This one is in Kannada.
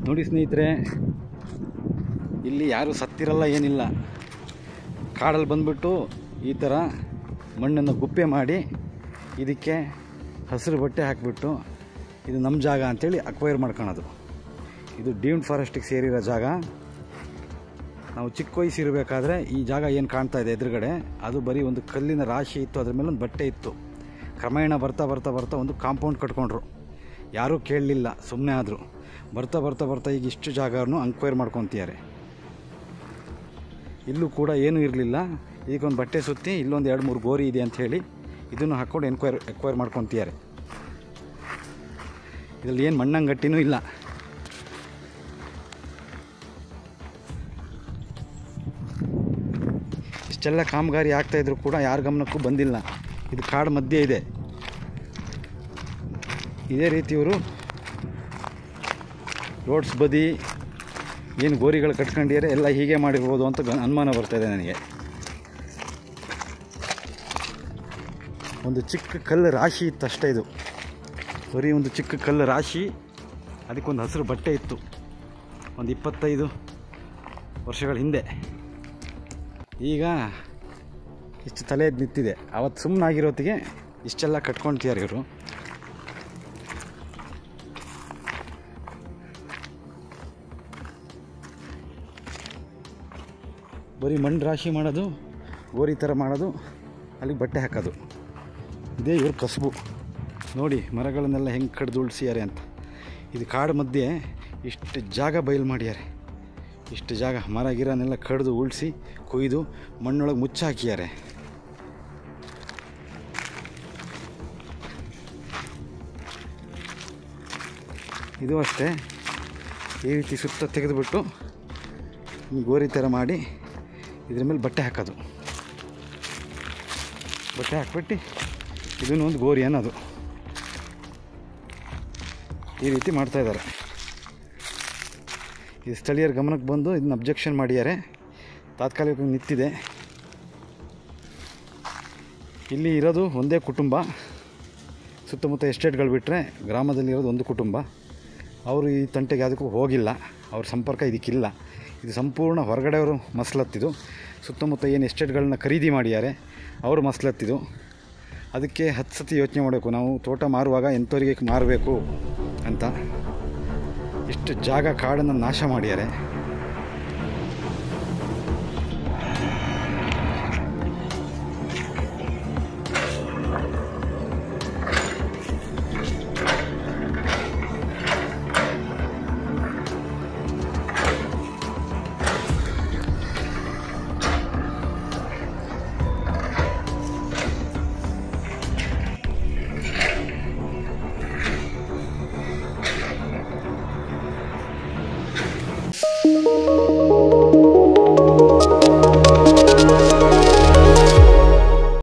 ನೋಡಿ ಸ್ನೇಹಿತರೆ ಇಲ್ಲಿ ಯಾರೂ ಸತ್ತಿರಲ್ಲ ಏನಿಲ್ಲ ಕಾಡಲ್ಲಿ ಬಂದ್ಬಿಟ್ಟು ಈ ಥರ ಮಣ್ಣನ್ನು ಗುಪ್ಪೆ ಮಾಡಿ ಇದಕ್ಕೆ ಹಸಿರು ಬಟ್ಟೆ ಹಾಕಿಬಿಟ್ಟು ಇದು ನಮ್ಮ ಜಾಗ ಅಂತೇಳಿ ಅಕ್ವೈರ್ ಮಾಡ್ಕೊಳೋದು ಇದು ಡೀಮ್ಡ್ ಫಾರೆಸ್ಟಿಗೆ ಸೇರಿರೋ ಜಾಗ ನಾವು ಚಿಕ್ಕ ವಯಸ್ಸಿರಬೇಕಾದ್ರೆ ಈ ಜಾಗ ಏನು ಕಾಣ್ತಾ ಇದೆ ಎದುರುಗಡೆ ಅದು ಬರೀ ಒಂದು ಕಲ್ಲಿನ ರಾಶಿ ಇತ್ತು ಅದ್ರ ಮೇಲೆ ಒಂದು ಬಟ್ಟೆ ಇತ್ತು ಕ್ರಮೇಣ ಬರ್ತಾ ಬರ್ತಾ ಬರ್ತಾ ಒಂದು ಕಾಂಪೌಂಡ್ ಕಟ್ಕೊಂಡ್ರು ಯಾರೂ ಕೇಳಲಿಲ್ಲ ಸುಮ್ಮನೆ ಆದರು ಬರ್ತಾ ಬರ್ತಾ ಬರ್ತಾ ಈಗ ಇಷ್ಟು ಜಾಗವನ್ನು ಅಂಕ್ವೈರ್ ಮಾಡ್ಕೊತಿದ್ದಾರೆ ಇಲ್ಲೂ ಕೂಡ ಏನೂ ಇರಲಿಲ್ಲ ಈಗ ಒಂದು ಬಟ್ಟೆ ಸುತ್ತಿ ಇಲ್ಲೊಂದು ಎರಡು ಮೂರು ಗೋರಿ ಇದೆ ಅಂತ ಹೇಳಿ ಇದನ್ನು ಹಾಕ್ಕೊಂಡು ಎನ್ಕ್ವೈರ್ ಎಕ್ವೈರ್ ಮಾಡ್ಕೊತಿದ್ದಾರೆ ಇದರಲ್ಲಿ ಏನು ಮಣ್ಣಂಗಟ್ಟಿನೂ ಇಲ್ಲ ಇಷ್ಟೆಲ್ಲ ಕಾಮಗಾರಿ ಆಗ್ತಾಯಿದ್ರು ಕೂಡ ಯಾರ ಗಮನಕ್ಕೂ ಬಂದಿಲ್ಲ ಇದು ಕಾಡು ಮಧ್ಯೆ ಇದೆ ಇದೇ ರೀತಿ ಇವರು ರೋಡ್ಸ್ ಬದಿ ಏನು ಗೋರಿಗಳು ಕಟ್ಕೊಂಡಿದ್ದಾರೆ ಎಲ್ಲ ಹೀಗೆ ಮಾಡಿರ್ಬೋದು ಅಂತ ಗ- ಅನುಮಾನ ಬರ್ತಾಯಿದೆ ನನಗೆ ಒಂದು ಚಿಕ್ಕ ಕಲ್ಲು ರಾಶಿ ಇತ್ತು ಅಷ್ಟೇ ಇದು ಬರೀ ಒಂದು ಚಿಕ್ಕ ಕಲ್ಲು ರಾಶಿ ಅದಕ್ಕೊಂದು ಹಸಿರು ಬಟ್ಟೆ ಇತ್ತು ಒಂದು ಇಪ್ಪತ್ತೈದು ವರ್ಷಗಳ ಹಿಂದೆ ಈಗ ಇಷ್ಟು ತಲೆ ಎದ್ದು ನಿಂತಿದೆ ಅವತ್ತು ಸುಮ್ಮನಾಗಿರೋತ್ತಿಗೆ ಇಷ್ಟೆಲ್ಲ ಕಟ್ಕೊಳ್ತಿದ್ದಾರೆ ಇವರು ಬರೀ ಮಣ್ಣು ರಾಶಿ ಮಾಡೋದು ಗೋರಿ ಥರ ಮಾಡೋದು ಅಲ್ಲಿಗೆ ಬಟ್ಟೆ ಹಾಕೋದು ಇದೇ ಇವ್ರ ಕಸಬು ನೋಡಿ ಮರಗಳನ್ನೆಲ್ಲ ಹೆಂಗೆ ಕಡ್ದು ಉಳಿಸಿದ್ದಾರೆ ಅಂತ ಇದು ಕಾಡು ಮಧ್ಯೆ ಇಷ್ಟು ಜಾಗ ಬಯಲು ಮಾಡ್ಯಾರೆ ಇಷ್ಟು ಜಾಗ ಮರ ಗಿರನೆಲ್ಲ ಕಡ್ದು ಉಳಿಸಿ ಕೊಯ್ದು ಮಣ್ಣೊಳಗೆ ಮುಚ್ಚಾಕಿದ್ದಾರೆ ಇದು ಅಷ್ಟೇ ಈ ರೀತಿ ಸುತ್ತ ತೆಗೆದುಬಿಟ್ಟು ಈ ಗೋರಿ ಥರ ಮಾಡಿ ಇದ್ರ ಮೇಲೆ ಬಟ್ಟೆ ಹಾಕೋದು ಬಟ್ಟೆ ಹಾಕ್ಬಿಟ್ಟು ಇದನ್ನು ಒಂದು ಗೋರಿ ಅನ್ನೋದು ಈ ರೀತಿ ಮಾಡ್ತಾಯಿದ್ದಾರೆ ಈ ಸ್ಥಳೀಯರ ಗಮನಕ್ಕೆ ಬಂದು ಇದನ್ನ ಅಬ್ಜೆಕ್ಷನ್ ಮಾಡಿದ್ದಾರೆ ತಾತ್ಕಾಲಿಕವಾಗಿ ನಿಂತಿದೆ ಇಲ್ಲಿ ಇರೋದು ಒಂದೇ ಕುಟುಂಬ ಸುತ್ತಮುತ್ತ ಎಸ್ಟೇಟ್ಗಳು ಬಿಟ್ಟರೆ ಗ್ರಾಮದಲ್ಲಿರೋದು ಒಂದು ಕುಟುಂಬ ಅವರು ಈ ತಂಟೆಗೆ ಯಾವುದಕ್ಕೂ ಹೋಗಿಲ್ಲ ಅವ್ರ ಸಂಪರ್ಕ ಇದಕ್ಕಿಲ್ಲ ಇದು ಸಂಪೂರ್ಣ ಹೊರಗಡೆಯವರು ಮಸಲತ್ತಿದು ಸುತ್ತಮುತ್ತ ಏನು ಎಸ್ಟೇಟ್ಗಳನ್ನ ಖರೀದಿ ಮಾಡಿದ್ದಾರೆ ಅವರು ಮಸಲತ್ತಿದು ಅದಕ್ಕೆ ಹತ್ತು ಸತಿ ಯೋಚನೆ ಮಾಡಬೇಕು ನಾವು ತೋಟ ಮಾರುವಾಗ ಎಂಥವರಿಗೆ ಮಾರಬೇಕು ಅಂತ ಇಷ್ಟು ಜಾಗ ಕಾಡನ್ನು ನಾಶ ಮಾಡಿದ್ದಾರೆ